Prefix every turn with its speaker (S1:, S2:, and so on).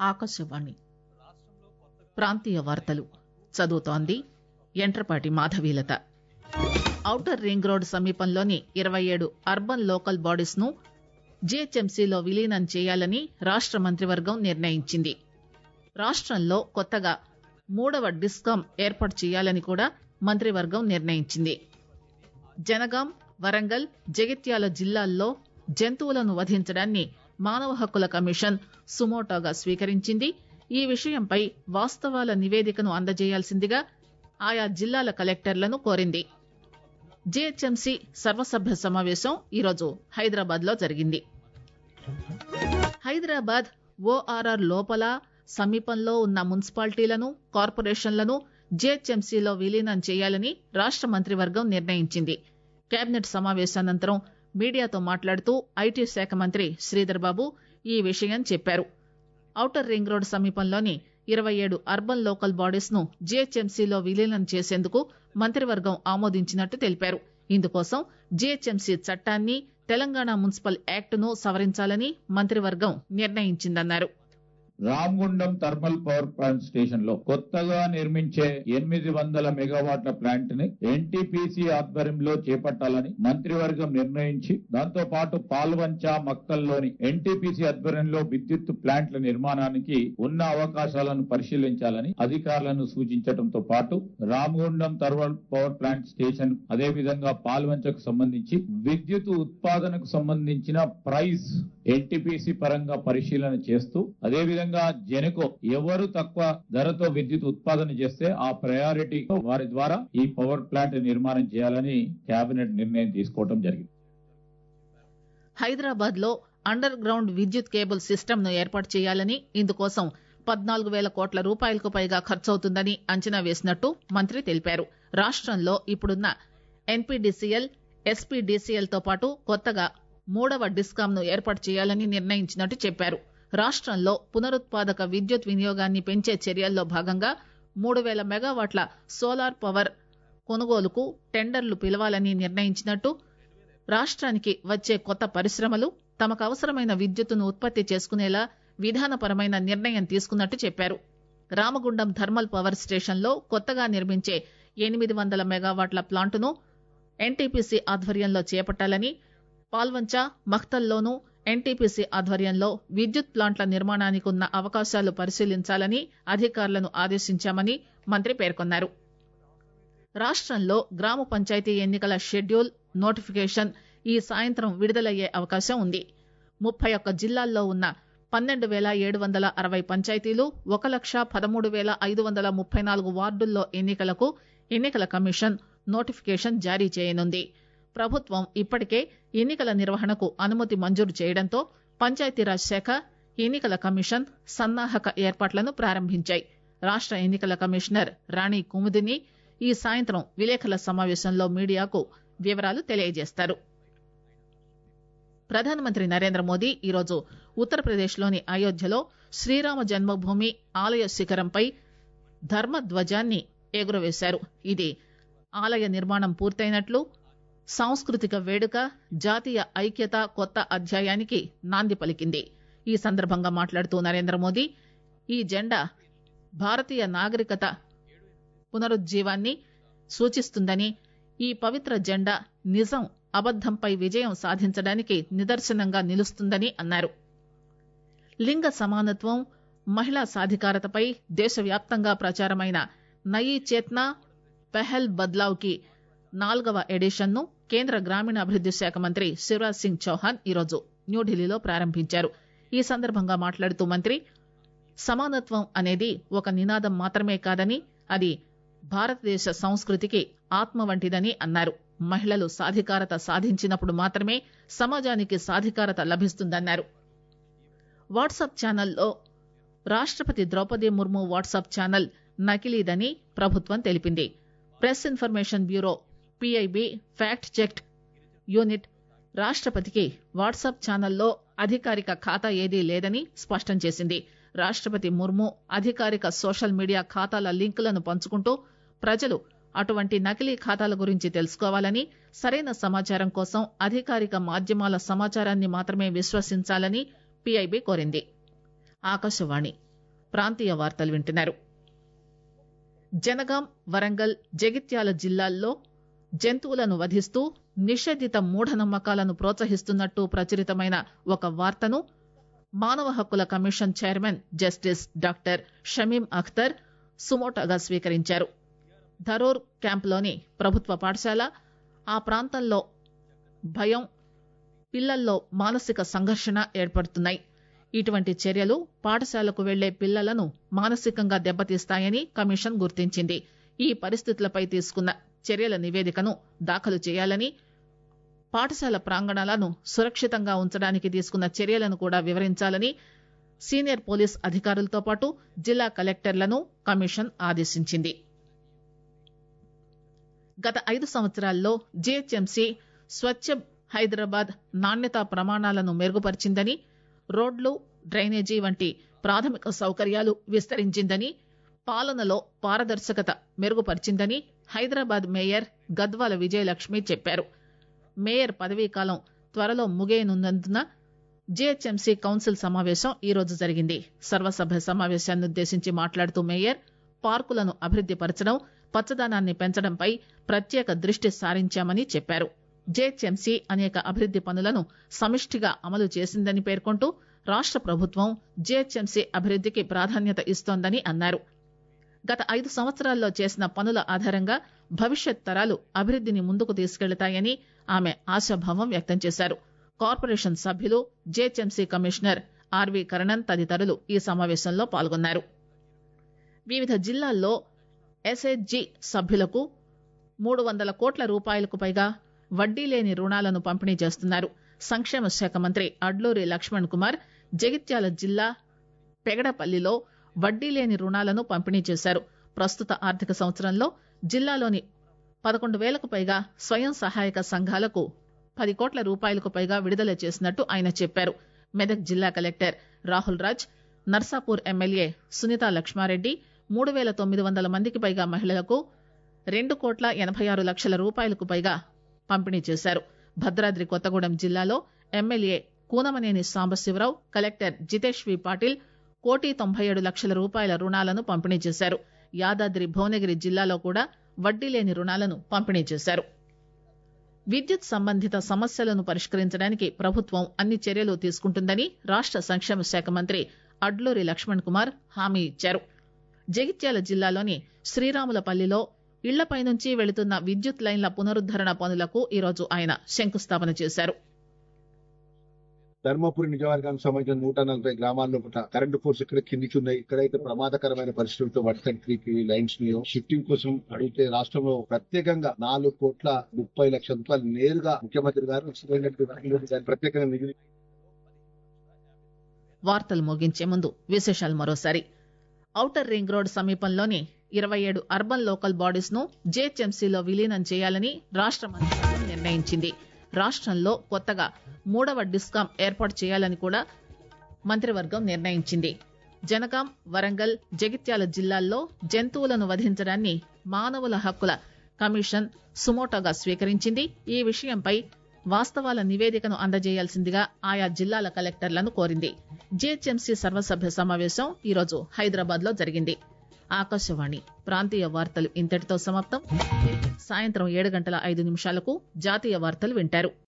S1: ఆకాశవాణి ప్రాంతీయ వార్తలు చదువుతోంది Yantrapati Madhavilatha outer ring road సమీపంలోని ఇరవై ఏడు అర్బన్ లోకల్ బాడీస్ ను జీహెచ్ఎంసీలో విలీనం చేయాలని రాష్ట మంత్రివర్గం నిర్ణయించింది రాష్టంలో కొత్తగా మూడవ డిస్కాం ఏర్పాటు చేయాలని కూడా మంత్రివర్గం నిర్ణయించింది జనగాం వరంగల్ జగిత్యాల జిల్లాల్లో జంతువులను వధించడాన్ని మానవ హక్కుల కమిషన్ సుమోటోగా స్వీకరించింది ఈ విషయంపై వాస్తవాల నివేదికను అందజేయాల్సిందిగా ఆయా జిల్లాల కలెక్టర్లను కోరింది జీహెచ్ఎంసీ సర్వసభ్య సమావేశం ఈరోజు హైదరాబాద్ లో జరిగింది హైదరాబాద్ ఓఆర్ఆర్ లోపల సమీపంలో ఉన్న మున్సిపాలిటీలను కార్పొరేషన్లను జీహెచ్ఎంసీలో విలీనం చేయాలని రాష్ట మంత్రివర్గం నిర్ణయించింది కేబినెట్ సమావేశానంతరం మీడియాతో మాట్లాడుతూ ఐటీ శాఖ మంత్రి శ్రీధర్ బాబు ఈ విషయం చెప్పారు ఔటర్ రింగ్ రోడ్ సమీపంలోని ఇరవై ఏడు అర్బన్ లోకల్ బాడీస్ ను జీహెచ్ఎంసీలో విలీనం చేసేందుకు మంత్రివర్గం ఆమోదించినట్టు తెలిపారు ఇందుకోసం జీహెచ్ఎంసీ చట్టాన్ని తెలంగాణ మున్సిపల్ యాక్ట్ ను సవరించాలని మంత్రివర్గం నిర్ణయించిందన్నారు
S2: Ramagundam thermal power plant station లో కొత్తగా నిర్మించే ఎనిమిది వందల మెగావాట్ల ప్లాంట్ ని ఎన్టీపీసీ ఆధ్వర్యంలో చేపట్టాలని మంత్రివర్గం నిర్ణయించి దాంతో పాటు పాల్వంచ మక్కల్లోని ఎన్టీపీసీ ఆధ్వర్యంలో విద్యుత్ ప్లాంట్ల నిర్మాణానికి ఉన్న అవకాశాలను పరిశీలించాలని అధికారులను సూచించడంతో పాటు Ramagundam thermal power plant station అదే విధంగా పాల్వంచకు సంబంధించి విద్యుత్ ఉత్పాదనకు సంబంధించిన ప్రైస్ ఎన్టీపీసీ పరంగా పరిశీలన చేస్తూ అదే విధంగా జెనకో ఎవరు తక్కువ ధరతో విద్యుత్ ఉత్పాదన చేస్తే ఆ ప్రయారిటీ వారి ద్వారా ఈ పవర్ ప్లాంట్ నిర్మాణం చేయాలని కేబినెట్ నిర్ణయం తీసుకోవడం జరిగింది
S1: హైదరాబాద్ లో అండర్ గ్రౌండ్ విద్యుత్ కేబుల్ సిస్టమ్ ను ఏర్పాటు చేయాలని ఇందుకోసం పద్నాలుగు వేల కోట్ల రూపాయలకు పైగా ఖర్చవుతుందని అంచనా వేసినట్టు మంత్రి తెలిపారు రాష్టంలో ఇప్పుడున్న ఎన్పీడీసీఎల్ ఎస్పీడీసీఎల్ తో పాటు కొత్తగా మూడవ డిస్కాం ను ఏర్పాటు చేయాలని నిర్ణయించినట్టు చెప్పారు రాష్టంలో పునరుత్పాదక విద్యుత్ వినియోగాన్ని పెంచే చర్యల్లో భాగంగా మూడు వేల మెగావాట్ల సోలార్ పవర్ కొనుగోలుకు టెండర్లు పిలవాలని నిర్ణయించినట్టు రాష్ట్రానికి వచ్చే కొత్త పరిశ్రమలు తమకు అవసరమైన విద్యుత్తును ఉత్పత్తి చేసుకునేలా విధానపరమైన నిర్ణయం తీసుకున్నట్టు చెప్పారు రామగుండం థర్మల్ పవర్ స్టేషన్ లో కొత్తగా నిర్మించే ఎనిమిది వందల మెగావాట్ల ప్లాంటును ఎన్టీపీసీ ఆధ్వర్యంలో చేపట్టాలని పాల్వంచ మఖ్తల్లోనూ ఎన్టీపీసీ ఆధ్వర్యంలో విద్యుత్ ప్లాంట్ల నిర్మాణానికి ఉన్న అవకాశాలు పరిశీలించాలని అధికారులను ఆదేశించామని మంత్రి పేర్కొన్నారు రాష్టంలో గ్రామ పంచాయతీ ఎన్నికల షెడ్యూల్ నోటిఫికేషన్ ఈ సాయంత్రం విడుదలయ్యే అవకాశం ఉంది ముప్పై ఒక్క జిల్లాల్లో ఉన్న పన్నెండు వేల ఏడు వందల అరవై పంచాయతీలు ఒక లక్ష పదమూడు వేల ఐదు వందల ముప్పై నాలుగు వార్డుల్లో ఎన్నికలకు ఎన్నికల కమిషన్ నోటిఫికేషన్ జారీ చేయనుంది ప్రభుత్వం ఇప్పటికే ఎన్నికల నిర్వహణకు అనుమతి మంజూరు చేయడంతో పంచాయతీరాజ్ శాఖ ఎన్నికల కమిషన్ సన్నాహక ఏర్పాట్లను ప్రారంభించాయి రాష్ట ఎన్నికల కమిషనర్ రాణి కుముదిని ఈ సాయంత్రం విలేకరుల సమావేశంలో మీడియాకు వివరాలు తెలియజేస్తారు ప్రధానమంత్రి నరేంద్ర మోదీ ఈరోజు ఉత్తరప్రదేశ్లోని అయోధ్యలో శ్రీరామ జన్మభూమి ఆలయ శిఖరంపై ధర్మ ధ్వజాన్ని ఎగురవేశారు ఇది ఆలయ నిర్మాణం పూర్తయినట్లు సాంస్కృతిక వేడుక జాతీయ ఐక్యత కొత్త అధ్యాయానికి నాంది పలికింది ఈ సందర్భంగా మాట్లాడుతూ నరేంద్ర మోదీ ఈ జెండా భారతీయ నాగరికత పునరుజ్జీవాన్ని సూచిస్తుందని ఈ పవిత్ర జెండా నిజం అబద్దంపై విజయం సాధించడానికి నిదర్శనంగా నిలుస్తుందని అన్నారు లింగ సమానత్వం మహిళా సాధికారతపై దేశవ్యాప్తంగా ప్రచారమైన నయీ చేత్నా పెహల్ బద్లావ్ కి నాలుగవ ఎడిషన్ ను కేంద్ర గ్రామీణాభివృద్ది శాఖ మంత్రి శివరాజ్ సింగ్ చౌహాన్ ఈరోజు న్యూఢిల్లీలో ప్రారంభించారు ఈ సందర్భంగా మాట్లాడుతూ మంత్రి సమానత్వం అనేది ఒక నినాదం మాత్రమే కాదని అది భారతదేశ సంస్కృతికి ఆత్మ వంటిదని అన్నారు మహిళలు సాధికారత సాధించినప్పుడు మాత్రమే సమాజానికి సాధికారత లభిస్తుందన్నారు వాట్సాప్ ఛానల్లో రాష్టపతి ద్రౌపది ముర్ము వాట్సాప్ ఛానల్ నకిలీదని ప్రభుత్వం తెలిపింది press information bureau PIB fact check unit రాష్టపతికి వాట్సాప్ ఛానల్లో అధికారిక ఖాతా ఏదీ లేదని స్పష్టం చేసింది రాష్టపతి ముర్ము అధికారిక సోషల్ మీడియా ఖాతాల లింకులను పంచుకుంటూ ప్రజలు అటువంటి నకిలీ ఖాతాల గురించి తెలుసుకోవాలని సరైన సమాచారం కోసం అధికారిక మాధ్యమాల సమాచారాన్ని మాత్రమే విశ్వసించాలని పీఐబీ కోరింది ఆకాశవాణి ప్రాంతీయ వార్తలు వింటున్నారు జనగాం వరంగల్ జగిత్యాల జిల్లాల్లో జంతువులను వధిస్తూ నిషేధిత మూఢనమ్మకాలను ప్రోత్సహిస్తున్నట్టు ప్రచురితమైన ఒక వార్తను మానవ హక్కుల commission chairman justice doctor Shamim Akhtar సుమోటోగా స్వీకరించారు ధరూర్ క్యాంపులోని ప్రభుత్వ పాఠశాల ఆ ప్రాంతంలో భయం పిల్లల్లో మానసిక సంఘర్షణ ఏర్పడుతున్నాయి ఇటువంటి చర్యలు పాఠశాలకు వెళ్లే పిల్లలను మానసికంగా దెబ్బతీస్తాయని కమిషన్ గుర్తించింది ఈ పరిస్థితులపై తీసుకున్న చర్యల నివేదికను దాఖలు చేయాలని పాఠశాల ప్రాంగణాలను సురక్షితంగా ఉంచడానికి తీసుకున్న చర్యలను కూడా వివరించాలని సీనియర్ పోలీస్ అధికారులతో పాటు జిల్లా కలెక్టర్లను కమిషన్ ఆదేశించింది గత ఐదు సంవత్సరాల్లో జీహెచ్ఎంసీ స్వచ్ఛ హైదరాబాద్ నాణ్యతా ప్రమాణాలను మెరుగుపరిచిందని రోడ్లు డ్రైనేజీ వంటి ప్రాథమిక సౌకర్యాలు విస్తరించిందని పాలనలో పారదర్శకత మెరుగుపరిచిందని హైదరాబాద్ మేయర్ గద్వాల విజయలక్ష్మి చెప్పారు మేయర్ పదవీకాలం త్వరలో ముగియనున్నందున జీహెచ్ఎంసీ కౌన్సిల్ సమావేశం ఈ రోజు జరిగింది సర్వసభ్య సమావేశాన్ని ఉద్దేశించి మాట్లాడుతూ మేయర్ పార్కులను అభివృద్ది పరచడం పచ్చదనాన్ని పెంచడంపై ప్రత్యేక దృష్టి సారించామని చెప్పారు జేహెచ్ఎంసీ అనేక అభివృద్ది పనులను సమిష్టిగా అమలు చేసిందని పేర్కొంటూ రాష్ట ప్రభుత్వం జేహెచ్ఎంసీ అభివృద్దికి ప్రాధాన్యత ఇస్తోందని అన్నారు గత ఐదు సంవత్సరాల్లో చేసిన పనుల ఆధారంగా భవిష్యత్ తరాలు అభివృద్దిని ముందుకు తీసుకెళ్తాయని ఆమె ఆశాభావం వ్యక్తం చేశారు కార్పొరేషన్ సభ్యులు జేహెచ్ఎంసీ కమిషనర్ ఆర్వీ కరణన్ తదితరులు ఈ సమావేశంలో పాల్గొన్నారు వివిధ జిల్లాల్లో ఎస్హెచ్జి సభ్యులకు మూడు వందల కోట్ల రూపాయలకు పైగా వడ్డీ లేని రుణాలను పంపిణీ చేస్తున్నారు సంక్షేమ శాఖ మంత్రి అడ్లూరి లక్ష్మణ్ కుమార్ జగిత్యాల జిల్లా పెగడపల్లిలో వడ్డీ లేని రుణాలను పంపిణీ చేశారు ప్రస్తుత ఆర్థిక సంవత్సరంలో జిల్లాలోని పదకొండు వేలకు పైగా స్వయం సహాయక సంఘాలకు పది కోట్ల రూపాయలకు పైగా విడుదల చేసినట్టు ఆయన చెప్పారు మెదక్ జిల్లా కలెక్టర్ రాహుల్ రాజ్ నర్సాపూర్ ఎమ్మెల్యే సునీత లక్ష్మారెడ్డి మూడు వేల తొమ్మిది వందల మందికి పైగా మహిళలకు రెండు కోట్ల ఎనభై ఆరు లక్షల రూపాయలకు పైగా పంపిణీ చేశారు భద్రాద్రి కొత్తగూడెం జిల్లాలో MLA Kunamneni Sambasiva Rao collector Jitesh V Patil కోటి తొంభై ఏడు లక్షల రూపాయల రుణాలను పంపిణీ చేశారు యాదాద్రి భువనగిరి జిల్లాలో కూడా వడ్డీ లేని రుణాలను పంపిణీ చేశారు విద్యుత్ సంబంధిత సమస్యలను పరిష్కరించడానికి ప్రభుత్వం అన్ని చర్యలు తీసుకుంటుందని రాష్ట సంక్షేమ శాఖ మంత్రి అడ్లూరి లక్ష్మణ్ కుమార్ హామీ ఇచ్చారు జగిత్యాల జిల్లాలోని శ్రీరాములపల్లిలో ఇళ్లపై నుంచి వెళుతున్న విద్యుత్ లైన్ల పునరుద్దరణ పనులకు ఈరోజు ఆయన శంకుస్థాపన చేశారు
S3: ధర్మపురి నియోజకవర్గానికి సంబంధించిన నూట నలభై గ్రామాల్లో కూడా కరెంటు ఫోర్స్ ఇక్కడ కిందికి ఉన్నాయి ఇక్కడైతే ప్రమాదకరమైన పరిస్థితులతో వర్టికల్ త్రీకి లైన్స్ ని షిఫ్టింగ్ కోసం అడిగితే రాష్ట్రంలో ప్రత్యేకంగా నాలుగు కోట్ల ముప్పై లక్షల రూపాయలు నేరుగా ముఖ్యమంత్రి గారు దాన్ని ప్రత్యేకంగా నిధులు
S1: వార్తలు ముగించే ముందు విశేషాలు మరోసారి ఔటర్ రింగ్ రోడ్ సమీపంలోని ఇరవై ఏడు అర్బన్ లోకల్ బాడీస్ ను జేహెచ్ఎంసీలో విలీనం చేయాలని రాష్ట మంత్రివర్గం నిర్ణయించింది రాష్టంలో కొత్తగా మూడవ డిస్కాం ఏర్పాటు చేయాలని కూడా మంత్రివర్గం నిర్ణయించింది జనగాం వరంగల్ జగిత్యాల జిల్లాల్లో జంతువులను వధించడాన్ని మానవుల హక్కుల కమిషన్ సుమోటోగా స్వీకరించింది ఈ విషయంపై వాస్తవాల నివేదికను అందజేయాల్సిందిగా ఆయా జిల్లాల కలెక్టర్లను కోరింది జీహెచ్ఎంసీ సర్వసభ్య సమావేశం ఈరోజు హైదరాబాద్ లో జరిగింది ఆకాశవాణి ప్రాంతీయ వార్తలు ఇంతటితో సమాప్తం సాయంత్రం ఏడు గంటల ఐదు నిమిషాలకు జాతీయ వార్తలు వింటారు